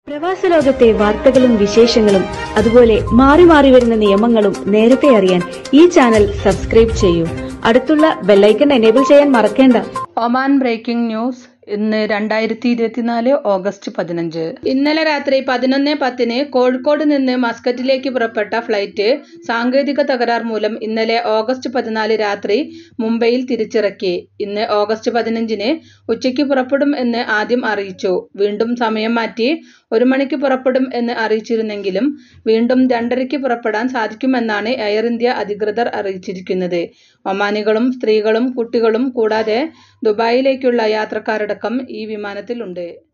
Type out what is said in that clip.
പ്രവാസ ലോകത്തെ വാർത്തകളും വിശേഷങ്ങളും അതുപോലെ മാറി മാറി വരുന്ന നിയമങ്ങളും നേരത്തെ അറിയാൻ ഈ ചാനൽ സബ്സ്ക്രൈബ് ചെയ്യൂ അടുത്തുള്ള ബെല്ലൈക്കൺ എനേബിൾ ചെയ്യാൻ മറക്കേണ്ട ഒമാൻ ബ്രേക്കിംഗ് ന്യൂസ് ഇന്ന് രണ്ടായിരത്തി ഇരുപത്തിനാല് ഓഗസ്റ്റ് പതിനഞ്ച് ഇന്നലെ രാത്രി പതിനൊന്ന് പത്തിന് കോഴിക്കോട് നിന്ന് മസ്കറ്റിലേക്ക് പുറപ്പെട്ട ഫ്ലൈറ്റ് സാങ്കേതിക തകരാർ മൂലം ഇന്നലെ ഓഗസ്റ്റ് പതിനാല് രാത്രി മുംബൈയിൽ തിരിച്ചിറക്കി ഇന്ന് ഓഗസ്റ്റ് പതിനഞ്ചിന് ഉച്ചയ്ക്ക് പുറപ്പെടും എന്ന് ആദ്യം അറിയിച്ചു വീണ്ടും സമയം മാറ്റി ഒരു മണിക്ക് പുറപ്പെടും എന്ന് അറിയിച്ചിരുന്നെങ്കിലും വീണ്ടും രണ്ടരയ്ക്ക് പുറപ്പെടാൻ സാധിക്കുമെന്നാണ് എയർ ഇന്ത്യ അധികൃതർ അറിയിച്ചിരിക്കുന്നത് ഒമാനികളും സ്ത്രീകളും കുട്ടികളും കൂടാതെ ദുബായിലേക്കുള്ള യാത്രക്കാരടക്കം ഈ വിമാനത്തിലുണ്ട്